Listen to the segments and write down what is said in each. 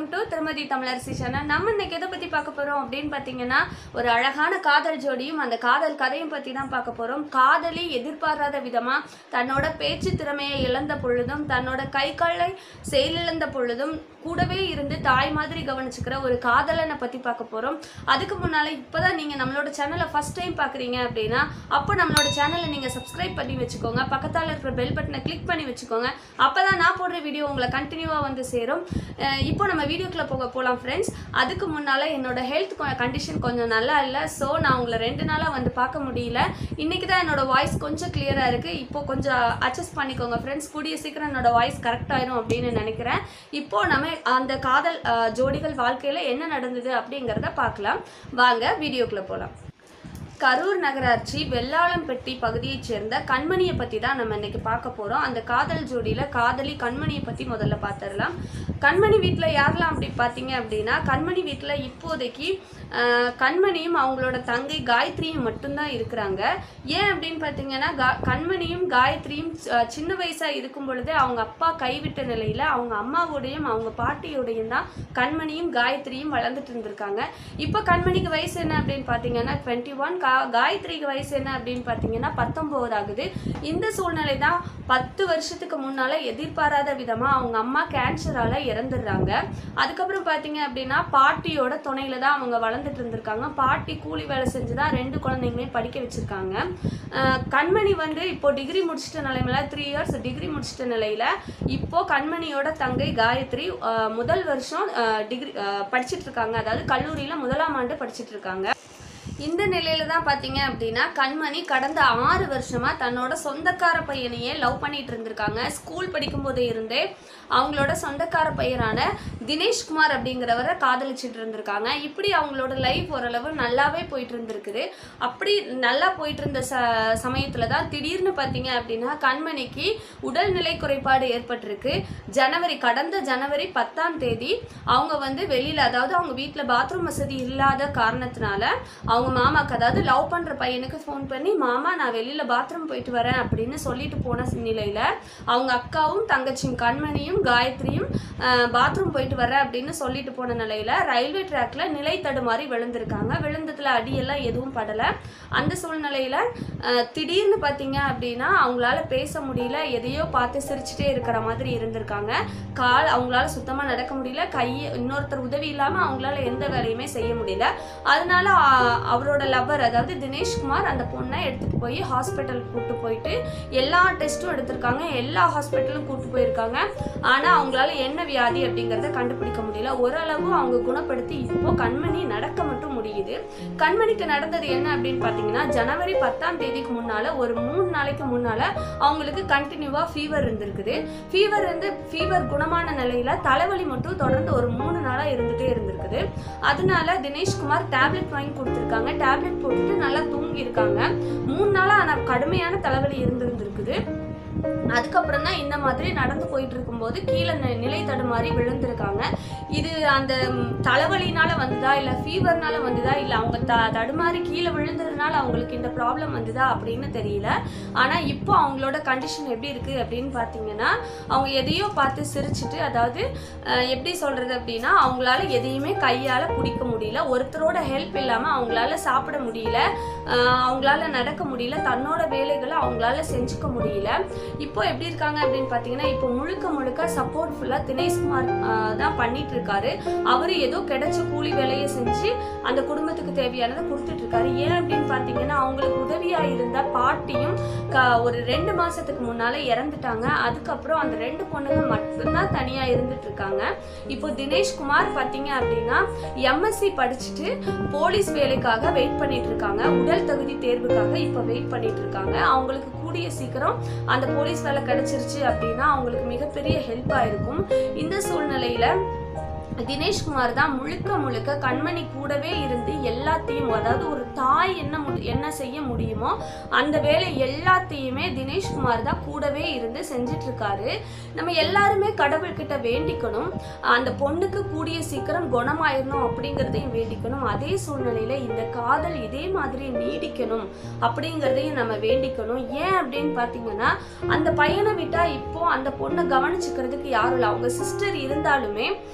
welcome to திருமதி Tamilarasi channel நம்ம இன்னைக்கு எதை பத்தி பார்க்க போறோம் அப்படின்னு பார்த்தீங்கன்னா ஒரு அழகான காதல் ஜோடியும் அந்த காதல் கதையும் பத்தி தான் பார்க்க போறோம் காதலி எதிர்பாராத விதமா தன்னோட பேச்சு திறமையை இழந்த பொழுதும் தன்னோட கை காலை செயலிழந்த பொழுதும் கூடவே இருந்து தாய் மாதிரி கவனிச்சுக்கிற ஒரு காதலனை பத்தி பார்க்க போறோம் அதுக்கு முன்னால இப்பதான் நீங்க நம்மளோட சேனலை ஃபர்ஸ்ட் டைம் பாக்குறீங்க அப்படின்னா அப்போ நம்மளோட சேனலை நீங்க சப்ஸ்கிரைப் பண்ணி வச்சுக்கோங்க பக்கத்தால இருக்கிற பெல் பட்டனை கிளிக் பண்ணி வச்சுக்கோங்க அப்பதான் நான் போடுற வீடியோ உங்களை கண்டினியூவா வந்து சேரும் அஹ் இப்போ நம்ம வீடியோக்குள்ள போக போகலாம் ஃப்ரெண்ட்ஸ் அதுக்கு முன்னால என்னோட ஹெல்த் கண்டிஷன் கொஞ்சம் நல்லா இல்லை ஸோ நான் உங்களை ரெண்டு நாளா வந்து பார்க்க முடியல இன்னைக்கு தான் என்னோட வாய்ஸ் கொஞ்சம் கிளியரா இருக்கு இப்போ கொஞ்சம் அட்ஜஸ்ட் பண்ணிக்கோங்க ஃப்ரெண்ட்ஸ் கூடிய சீக்கிரம் என்னோட வாய்ஸ் கரெக்ட் ஆயிரும் அப்படின்னு நினைக்கிறேன் இப்போ நம்ம அந்த காதல் அஹ், ஜோடிகள் வாழ்க்கையில என்ன நடந்தது அப்படிங்கிறத பார்க்கலாம் வாங்க வீடியோக்குள்ள போகலாம் கரூர் நகராட்சி வெள்ளாளம்பட்டி பகுதியைச் சேர்ந்த கண்மணியை பற்றி தான் நம்ம இன்னைக்கு பார்க்க போகிறோம் அந்த காதல் ஜோடியில் காதலி கண்மணியை பற்றி முதல்ல பார்த்துடலாம் கண்மணி வீட்டில் யாரெல்லாம் அப்படி பார்த்தீங்க அப்படின்னா கண்மணி வீட்டில் இப்போதைக்கு ஆஹ், கண்மணியும் அவங்களோட தங்கை காயத்ரியும் மட்டும்தான் இருக்கிறாங்க ஏன் அப்படின்னு பார்த்தீங்கன்னா கா- கண்மணியும் காயத்ரியும் சி- சின்ன வயசாக இருக்கும் பொழுதே அவங்க அப்பா கைவிட்ட நிலையில் அவங்க அம்மாவோடையும் அவங்க பாட்டியோடையும் தான் கண்மணியும் காயத்ரியும் வளர்ந்துட்டு இருந்திருக்காங்க இப்போ கண்மணிக்கு வயசு என்ன அப்படின்னு பார்த்தீங்கன்னா டுவெண்ட்டி ஒன் கா காயத்ரிக்கு வயசு என்ன அப்படின்னு பார்த்தீங்கன்னா பத்தொம்போது ஆகுது இந்த சூழ்நிலை தான் பத்து வருஷத்துக்கு முன்னால எதிர்பாராத விதமாக அவங்க அம்மா கேன்சரால இறந்துடுறாங்க அதுக்கப்புறம் பார்த்தீங்க அப்படின்னா பாட்டியோட துணையில தான் அவங்க வளர்ந்துட்டு இருந்திருக்காங்க பாட்டி கூலி வேலை செஞ்சு தான் ரெண்டு குழந்தைங்களுமே படிக்க வச்சிருக்காங்க அஹ் கண்மணி வந்து இப்போ டிகிரி முடிச்சிட்ட நிலைமையில த்ரீ இயர்ஸ் டிகிரி முடிச்சிட்ட நிலையில இப்போ கண்மணியோட தங்கை காயத்ரி அஹ், முதல் வருஷம் டிகிரி படிச்சிட்டு இருக்காங்க அதாவது கல்லூரியில முதலாம் ஆண்டு படிச்சிட்டு இருக்காங்க இந்த நிலையில தான் பாத்தீங்க அப்படின்னா கண்மணி கடந்த ஆறு வருஷமா தன்னோட சொந்தக்கார பையனையே லவ் பண்ணிட்டு இருந்திருக்காங்க ஸ்கூல் படிக்கும் போதே இருந்தே அவங்களோட சொந்தக்கார பையனான தினேஷ்குமார் அப்படிங்கிறவரை காதலிச்சிட்டு இருந்திருக்காங்க இப்படி அவங்களோட லைஃப் ஓரளவு நல்லாவே போயிட்டு இருந்திருக்குது அப்படி நல்லா போயிட்டு இருந்த ச சமயத்துல தான் திடீர்னு பாத்தீங்க அப்படின்னா கண்மணிக்கு உடல்நிலை குறைபாடு ஏற்பட்டிருக்கு ஜனவரி கடந்த ஜனவரி பத்தாம் தேதி அவங்க வந்து வெளியில அதாவது அவங்க வீட்டில் பாத்ரூம் வசதி இல்லாத காரணத்தினால அவங்க மாமாக்கு அதாவது லவ் பண்ற பையனுக்கு ஃபோன் பண்ணி மாமா நான் வெளியில பாத்ரூம் போயிட்டு வரேன் அப்படின்னு சொல்லிட்டு போன நிலையில அவங்க அக்காவும் தங்கச்சியும் கண்மணியும் காயத்ரியும் பாத்ரூம் போயிட்டு வரேன் அப்படின்னு சொல்லிட்டு போன நிலையில ரயில்வே ட்ராக்ல நிலை தடுமாறி விழுந்திருக்காங்க விழுந்ததுல அடியெல்லாம் எதுவும் படல அந்த சூழ்நிலையில அஹ், திடீர்னு பார்த்தீங்க அப்படின்னா அவங்களால பேச முடியல எதையோ பார்த்து சிரிச்சுட்டே இருக்கிற மாதிரி இருந்திருக்காங்க கால் அவங்களால சுத்தமா நடக்க முடியல கை இன்னொருத்தர் உதவி இல்லாம அவங்களால எந்த வேலையுமே செய்ய முடியல அதனால ஆ, அவரோட லவ்வர் அதாவது தினேஷ்குமார் அந்த பொண்ணை எடுத்துட்டு போய் ஹாஸ்பிட்டல் கூட்டு போயிட்டு எல்லா டெஸ்ட்டும் எடுத்திருக்காங்க எல்லா ஹாஸ்பிட்டலும் கூட்டு போயிருக்காங்க ஆனா அவங்களால என்ன வியாதி அப்படிங்கறத கண்டுபிடிக்க முடியல ஓரளவு அவங்க குணப்படுத்தி இப்போ கண்மணி நடக்க மட்டும் முடியுது கண்மணிக்கு நடந்தது என்ன அப்படின்னு பாத்தீங்கன்னா ஜனவரி பத்தாம் தேதிக்கு முன்னால ஒரு மூணு நாளைக்கு முன்னால அவங்களுக்கு கண்டினியூவா ஃபீவர் இருந்திருக்குது ஃபீவர் இருந்து ஃபீவர் குணமான நிலையில தலைவலி மட்டும் தொடர்ந்து ஒரு மூணு நாளா இருந்துட்டே இருந்திருக்குது அதனால தினேஷ்குமார் டேப்லெட் வாங்கி கொடுத்துருக்காங்க டேப்லெட் போட்டுட்டு நல்லா தூங்கி இருக்காங்க மூணு நாளா ஆனா கடுமையான தலைவலி இருந்திருந்திருக்குது அதுக்கப்புறம் தான் இந்த மாதிரி நடந்து போயிட்டு இருக்கும்போது கீழே நி- நிலை தடுமாறி விழுந்திருக்காங்க இது அந்த ம், தலைவலினால வந்ததா இல்ல ஃபீவர்னால வந்ததா இல்ல அவங்க த தடுமாறி கீழே விழுந்ததுனால அவங்களுக்கு இந்த ப்ராப்ளம் வந்ததா அப்படின்னு தெரியல ஆனா இப்போ அவங்களோட கண்டிஷன் எப்படி இருக்கு அப்படின்னு பார்த்தீங்கன்னா அவங்க எதையோ பார்த்து சிரிச்சிட்டு அதாவது அஹ், எப்படி சொல்றது அப்படின்னா அவங்களால எதையுமே கையால பிடிக்க முடியல ஒருத்தரோட ஹெல்ப் இல்லாம அவங்களால சாப்பிட முடியல அஹ், அவங்களால நடக்க முடியல தன்னோட வேலைகளை அவங்களால செஞ்சுக்க முடியல இப்போ எப்படி இருக்காங்க அப்படின்னு பார்த்தீங்கன்னா இப்போ முழுக்க முழுக்க சப்போர்ட் ஃபுல்லாக தினேஷ்குமார் ஆஹ், தான் பண்ணிட்டு இருக்காரு அவரு ஏதோ கிடைச்ச கூலி வேலையை செஞ்சு அந்த குடும்பத்துக்கு தேவையானதை கொடுத்துட்டு இருக்காரு ஏன் அப்படின்னு பார்த்தீங்கன்னா அவங்களுக்கு உதவியா இருந்த பாட்டியும் க- ஒரு ரெண்டு மாசத்துக்கு முன்னால இறந்துட்டாங்க அதுக்கப்புறம் அந்த ரெண்டு பொண்ணுங்க மட்டும்தான் தனியா இருந்துட்டு இருக்காங்க இப்போ தினேஷ்குமார் பார்த்தீங்க அப்படின்னா எம்எஸ்சி படிச்சுட்டு போலீஸ் வேலைக்காக வெயிட் பண்ணிட்டு இருக்காங்க உடல் தகுதி தேர்வுக்காக இப்போ வெயிட் பண்ணிட்டு இருக்காங்க அவங்களுக்கு கூடிய சீக்கிரம் அந்த போலீஸ் வேலை கிடைச்சிருச்சு அப்படின்னா அவங்களுக்கு மிகப்பெரிய ஹெல்ப்பாக இருக்கும் இந்த சூழ்நிலையில தினேஷ்குமார் தான் முழுக்க முழுக்க கண்மணி கூடவே இருந்து எல்லாத்தையும் அதாவது ஒரு தாய் என்ன மு- என்ன செய்ய முடியுமோ அந்த வேலை எல்லாத்தையுமே தினேஷ்குமார் தான் கூடவே இருந்து செஞ்சிட்டு இருக்காரு நம்ம எல்லாருமே கடவுள்கிட்ட வேண்டிக்கணும் அந்த பொண்ணுக்கு கூடிய சீக்கிரம் குணமாயிரணும் அப்படிங்கிறதையும் வேண்டிக்கணும் அதே சூழ்நிலையில இந்த காதல் இதே மாதிரி நீடிக்கணும் அப்படிங்கிறதையும் நம்ம வேண்டிக்கணும் ஏன் அப்படின்னு பார்த்தீங்கன்னா அந்த பையனை விட்டா இப்போ அந்த பொண்ணை கவனிச்சுக்கிறதுக்கு யாரும் இல்லை அவங்க சிஸ்டர் இருந்தாலுமே ஆஹ்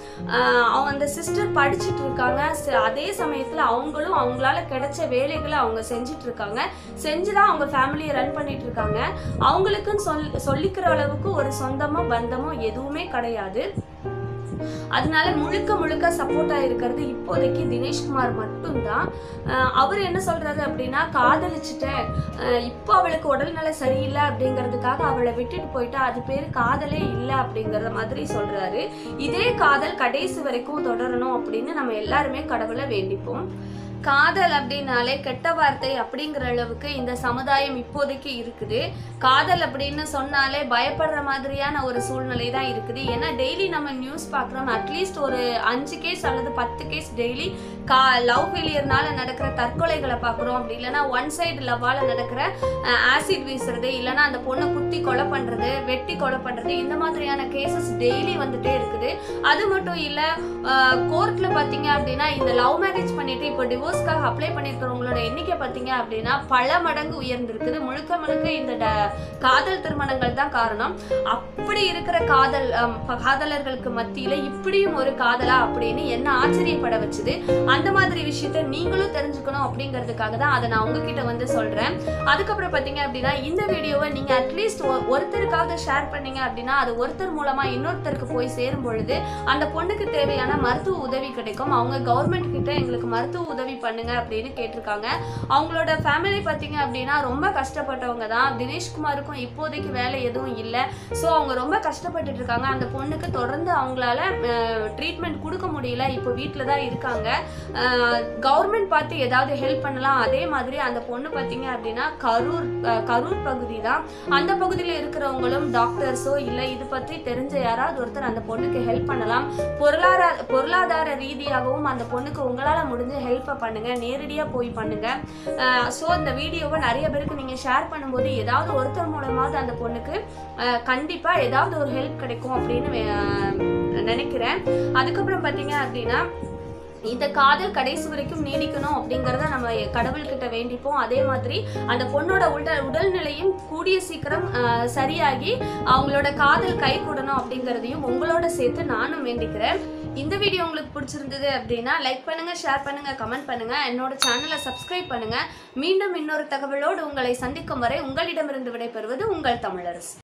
ஆஹ் அவங்க அந்த சிஸ்டர் படிச்சுட்டு இருக்காங்க ச- அதே சமயத்தில் அவங்களும் அவங்களால கிடைச்ச வேலைகளை அவங்க செஞ்சுட்டு இருக்காங்க செஞ்சு தான் அவங்க ஃபேமிலியை ரன் பண்ணிட்டு இருக்காங்க அவங்களுக்குன்னு சொல் சொல்லிக்கிற அளவுக்கு ஒரு சொந்தமோ பந்தமோ எதுவுமே கிடையாது அதனால முழுக்க முழுக்க சப்போர்ட்டாக இருக்கிறது இப்போதைக்கு தினேஷ்குமார் மட்டும்தான் ஆஹ் அவர் என்ன சொல்றாரு அப்படின்னா காதலிச்சிட்டேன் ஆஹ் இப்போ அவளுக்கு உடல்நல சரியில்லை அப்படிங்கிறதுக்காக அவளை விட்டுட்டு போயிட்டா அது பேர் காதலே இல்லை அப்படிங்கிற மாதிரி சொல்றாரு இதே காதல் கடைசி வரைக்கும் தொடரணும் அப்படின்னு நம்ம எல்லாருமே கடவுளை வேண்டிப்போம் காதல் அப்படின்னாலே கெட்ட வார்த்தை அப்படிங்கிற அளவுக்கு இந்த சமுதாயம் இப்போதைக்கு இருக்குது காதல் அப்படின்னு சொன்னாலே பயப்படுற மாதிரியான ஒரு சூழ்நிலை தான் இருக்குது ஏன்னா டெய்லி நம்ம நியூஸ் பார்க்குறோம் அட்லீஸ்ட் ஒரு அஞ்சு கேஸ் அல்லது பத்து கேஸ் டெய்லி கா லவ் ஃபெயிலியர்னால நடக்கிற தற்கொலைகளை பார்க்குறோம் அப்படி இல்லைன்னா ஒன் சைடு லவ்வால் நடக்கிற ஆசிட் வீசுறது இல்லைன்னா அந்த பொண்ணை குத்தி கொலை பண்ணுறது வெட்டி கொலை பண்ணுறது இந்த மாதிரியான கேசஸ் டெய்லி வந்துட்டே இருக்குது அது மட்டும் இல்லை கோர்ட்டில் பார்த்தீங்க அப்படின்னா இந்த லவ் மேரேஜ் பண்ணிட்டு இப்போ டிவோர்ஸ்க்காக அப்ளை பண்ணியிருக்கிறவங்களோட எண்ணிக்கை பார்த்தீங்க அப்படின்னா பல மடங்கு உயர்ந்திருக்குது முழுக்க முழுக்க இந்த ட- காதல் திருமணங்கள் தான் காரணம் அப்படி இருக்கிற காதல் அம், ப- காதலர்களுக்கு மத்தியில இப்படியும் ஒரு காதலா அப்படின்னு என்ன ஆச்சரியப்பட வச்சுது அந்த மாதிரி விஷயத்த நீங்களும் தெரிஞ்சுக்கணும் அப்படிங்கிறதுக்காக தான் அதை நான் உங்ககிட்ட வந்து சொல்றேன் அதுக்கப்புறம் பார்த்தீங்க அப்படின்னா இந்த வீடியோவை நீங்க அட்லீஸ்ட் ஒருத்தருக்காவது ஷேர் பண்ணீங்க அப்படின்னா அது ஒருத்தர் மூலமா இன்னொருத்தருக்கு போய் சேரும் பொழுது அந்த பொண்ணுக்கு தேவையான மருத்துவ உதவி கிடைக்கும் அவங்க கவர்மெண்ட் கிட்ட எங்களுக்கு மருத்துவ உதவி பண்ணுங்க அப்படின்னு கேட்டிருக்காங்க அவங்களோட ஃபேமிலி பார்த்தீங்க அப்படின்னா ரொம்ப கஷ்டப்பட்டவங்க தான் தினேஷ்குமாருக்கும் இப்போதைக்கு வேலை எதுவும் இல்லை ஸோ அவங்க ரொம்ப கஷ்டப்பட்டுட்டு இருக்காங்க அந்த பொண்ணுக்கு தொடர்ந்து அவங்களால ட்ரீட்மெண்ட் கொடுக்க முடியல இப்போ வீட்டில் தான் இருக்காங்க கவர்மெண்ட் பார்த்து ஏதாவது ஹெல்ப் பண்ணலாம் அதே மாதிரி அந்த பொண்ணு பார்த்தீங்க அப்படின்னா கரூர் அஹ், கரூர் பகுதி தான் அந்த பகுதியில் இருக்கிறவங்களும் டாக்டர்ஸோ இல்லை இது பற்றி தெரிஞ்ச யாராவது ஒருத்தர் அந்த பொண்ணுக்கு ஹெல்ப் பண்ணலாம் பொருளாதார பொருளாதார ரீதியாகவும் அந்த பொண்ணுக்கு உங்களால் முடிஞ்ச ஹெல்ப்பை பண்ணுங்க நேரடியாக போய் பண்ணுங்க ஸோ இந்த வீடியோவை நிறைய பேருக்கு நீங்கள் ஷேர் பண்ணும்போது ஏதாவது ஒருத்தர் மூலமாவது அந்த பொண்ணுக்கு அஹ், கண்டிப்பா ஏதாவது ஒரு ஹெல்ப் கிடைக்கும் அப்படின்னு அஹ், நினைக்கிறேன் அதுக்கப்புறம் பார்த்தீங்க அப்படின்னா இந்த காதல் கடைசி வரைக்கும் நீடிக்கணும் அப்படிங்கிறத நம்ம கடவுள்கிட்ட வேண்டிப்போம் அதே மாதிரி அந்த பொண்ணோட உடல் உடல்நிலையும் கூடிய சீக்கிரம் அஹ், சரியாகி அவங்களோட காதல் கை கூடணும் அப்படிங்கிறதையும் உங்களோட சேர்த்து நானும் வேண்டிக்கிறேன் இந்த வீடியோ உங்களுக்கு பிடிச்சிருந்தது அப்படின்னா லைக் பண்ணுங்க ஷேர் பண்ணுங்க கமெண்ட் பண்ணுங்க என்னோட சேனலை சப்ஸ்கிரைப் பண்ணுங்க மீண்டும் இன்னொரு தகவலோடு உங்களை சந்திக்கும் வரை உங்களிடமிருந்து விடைபெறுவது உங்கள் தமிழரசு